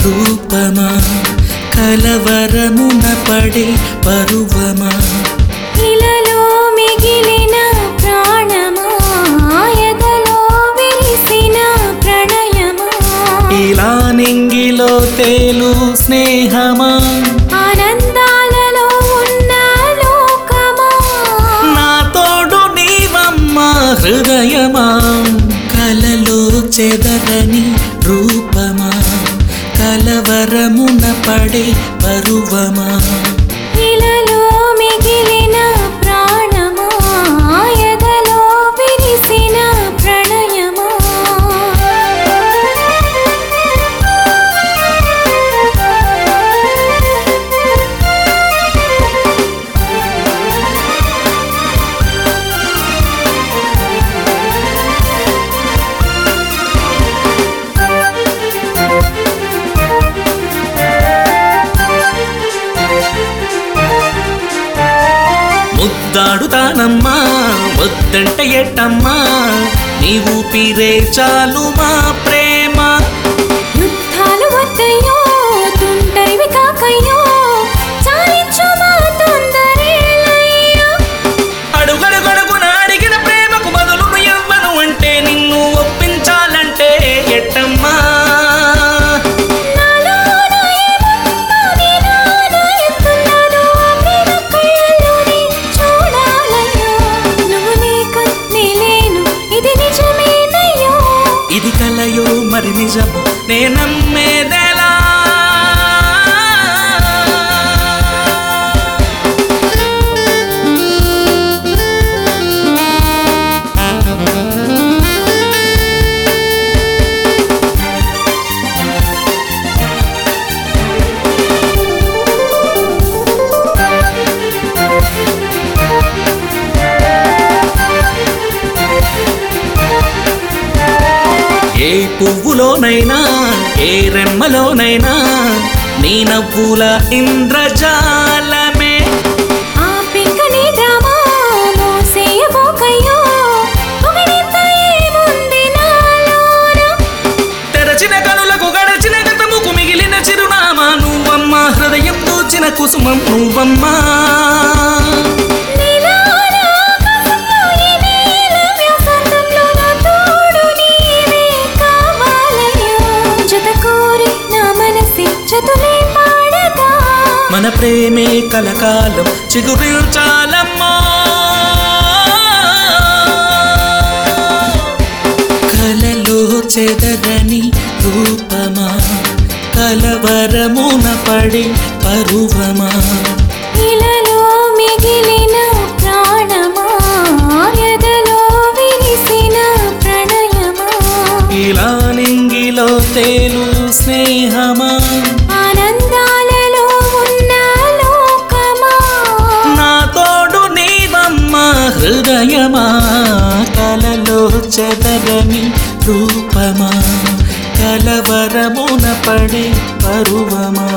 రూపమా కలవరమున పడే పరువమా ఇలలో మిగిలిన ప్రాణమా ఎదలో విరిసిన ప్రణయమా ఇలా నింగిలో తేలు స్నేహమా ఆనందాలలో ఉన్న లోకమా నా తోడు నీవమ్మ హృదయమా కలలో చెదరని రూపమా కలవరమున పడే పరువమా ఇలలో మిగిలిన ప్రాణమా ఎదలో విరిసిన ప్రణయమా ముద్దాడుతానమ్మా వద్దంట ఎట్టమ్మా నీ ఊపిరే చాలు మా ప్రేమ యుద్ధాలు వద్దయ్యో తుంటరివి కాకయ్యో చాలించు మా తొందరేలయ్యో అడుగడుగడుగున అడిగిన ప్రేమకు బదులు ఎవ్వను అంటే నిన్ను ఒప్పించాలంటే ఎట్టమ్మా నాలోన ఏముందో నీ నాలో ఎంతున్నదో ఆ ప్రేమ కళ్ళల్లోనే చూడాలయ్యో నువ్వు లేక నే లేను ఇది నిజమేనయ్యో ఇది కలయో మరి నిజము నే నమ్మేదెలా ఏ పువ్వులోనైనా ఏ రెమ్మలోనైనా నీ నవ్వుల ఇంద్రజాలమే ఆ పింకని డ్రామా మోసేయబోకయ్యో పొగడింత ఏముంది నాలోన తెరచిన కనులకు గడచిన గతముకు మిగిలిన చిరునామా నువ్వమ్మా హృదయం దోచిన కుసుమం నువ్వమ్మా నీలోన ఆకాశంలో ఈ నీల వ్యాసాంతంలో నా తోడు నీవే కావాలయ్యో జత కోరి నా మనసి జతులే పాడగా మన ప్రేమే కలకాలం చిగురించాలమ్మా కలలో చెదరని రూపమా కలవరమున పడి పరువమా ఇలలో మిగిలిన ప్రాణమా ఎదలో విరిసిన ప్రణయమా ఇలా నింగిలో తేలు స్నేహమా ఆనందాలలో ఉన్న లోకమా నా తోడు నీవమ్మ హృదయమా కలలో చెదరని రూపమా కలవరమున పడే పరువమా